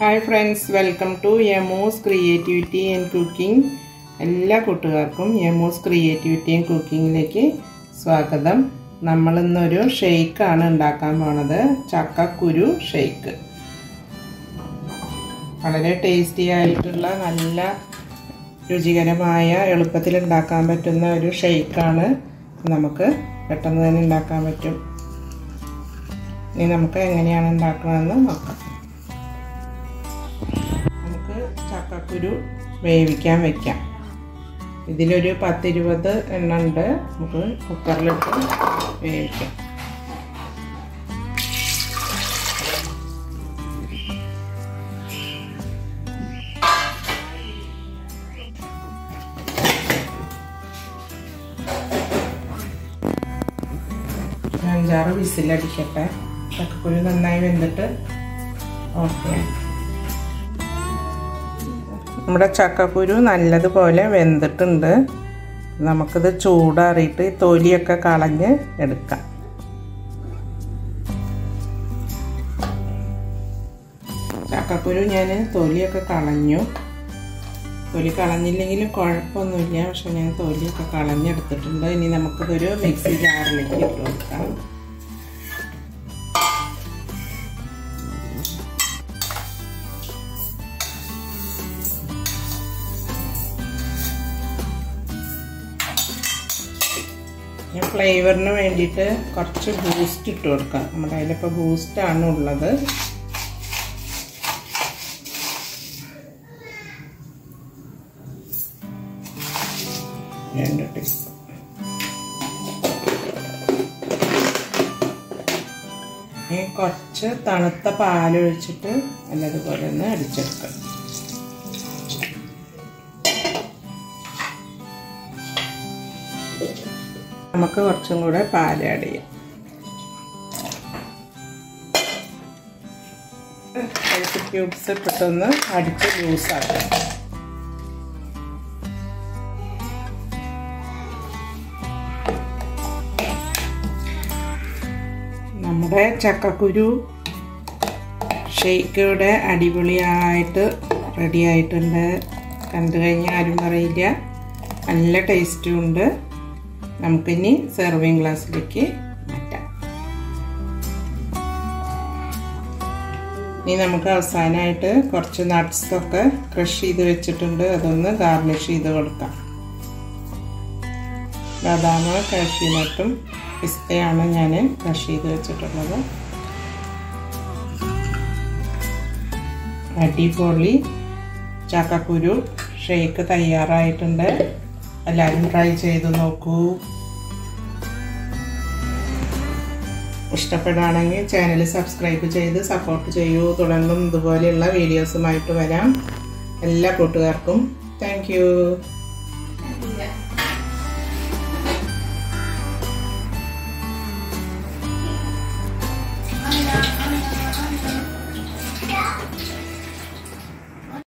hi friends welcome to Yamu's creativity and cooking എല്ലാ കൂട്ടുകാർക്കും യമൂസ് creativity and കുക്കിങ്ങിലേക്ക് സ്വാഗതം നമ്മളിന്നൊരു ഷെയ്ക്കാണ് ഉണ്ടാക്കാൻ പോണത് ചക്കക്കുരു ഷെയ്ക്ക് വളരെ ടേസ്റ്റി ആയിട്ടുള്ള നല്ല രുചികരമായ എളുപ്പത്തിൽ ഉണ്ടാക്കാൻ പറ്റുന്ന ഒരു ഷെയ്ക്കാണ് നമുക്ക് പെട്ടെന്ന് തന്നെ ഉണ്ടാക്കാൻ പറ്റും ഇനി നമുക്ക് എങ്ങനെയാണ് ഉണ്ടാക്കണമെന്ന് നോക്കാം നമുക്ക് ചക്കക്കുരു വേവിക്കാൻ വെക്കാം ഇതിലൊരു പത്തിരുപത് എണ്ണ ഉണ്ട് നമുക്ക് കുക്കറിലിട്ട് വേവിക്കാം അഞ്ചാറ് വിസിലടിക്കട്ടെ ചക്കക്കുരു നന്നായി വെന്തിട്ട് ഓക്കെ നമ്മുടെ ചക്കക്കുരു നല്ലതുപോലെ വെന്തിട്ടുണ്ട് നമുക്കിത് ചൂടാറിയിട്ട് തൊലിയൊക്കെ കളഞ്ഞ് എടുക്കാം ചക്കക്കുരു ഞാൻ തൊലിയൊക്കെ കളഞ്ഞു തൊലി കളഞ്ഞില്ലെങ്കിലും കുഴപ്പമൊന്നുമില്ല പക്ഷെ ഞാൻ തൊലിയൊക്കെ കളഞ്ഞെടുത്തിട്ടുണ്ട് ഇനി നമുക്കിതൊരു മിക്സി ജാറിലേക്ക് ഇട്ട് കൊടുക്കാം ഞാൻ ഫ്ലേവറിന് വേണ്ടിയിട്ട് കുറച്ച് ബൂസ്റ്റ് ഇട്ട് കൊടുക്കാം നമ്മുടെ അതിലിപ്പോൾ ബൂസ്റ്റാണ് ഉള്ളത് രണ്ട് ടീസ്പൂൺ ഇനി കുറച്ച് തണുത്ത പാലൊഴിച്ചിട്ട് നല്ലതുപോലെ ഒന്ന് അടിച്ചെടുക്കാം നമുക്ക് കുറച്ചും കൂടെ പാൽ ആഡ് ചെയ്യാം ഐസ് ക്യൂബ്സ് ഇട്ടിട്ടൊന്ന് അടിച്ച് ലൂസാക്കാം നമ്മുടെ ചക്കക്കുരു ഷെയ്ക്ക് ഇവിടെ അടിപൊളിയായിട്ട് റെഡി ആയിട്ടുണ്ട് കണ്ടു കഴിഞ്ഞാൽ ആരും പറയില്ല നല്ല ടേസ്റ്റും ഉണ്ട് നമുക്കിനി സെർവിങ് ഗ്ലാസ്സിലേക്ക് മാറ്റാം ഇനി നമുക്ക് അവസാനമായിട്ട് കുറച്ച് നട്ട്സൊക്കെ ക്രഷ് ചെയ്ത് വെച്ചിട്ടുണ്ട് അതൊന്ന് ഗാർണിഷ് ചെയ്ത് കൊടുക്കാം ബദാമ കാഷ്യൂനട്ടും പിസ്തയാണ് ഞാൻ ക്രഷ് ചെയ്ത് വെച്ചിട്ടുള്ളത് അടിപൊളി ചക്കക്കുരു ഷേക്ക് തയ്യാറായിട്ടുണ്ട് എല്ലാവരും ട്രൈ ചെയ്ത് നോക്കൂ ഇഷ്ടപ്പെടുകയാണെങ്കിൽ ചാനൽ സബ്സ്ക്രൈബ് ചെയ്ത് സപ്പോർട്ട് ചെയ്യൂ തുടർന്നും ഇതുപോലെയുള്ള വീഡിയോസുമായിട്ട് വരാം എല്ലാ കൂട്ടുകാർക്കും താങ്ക്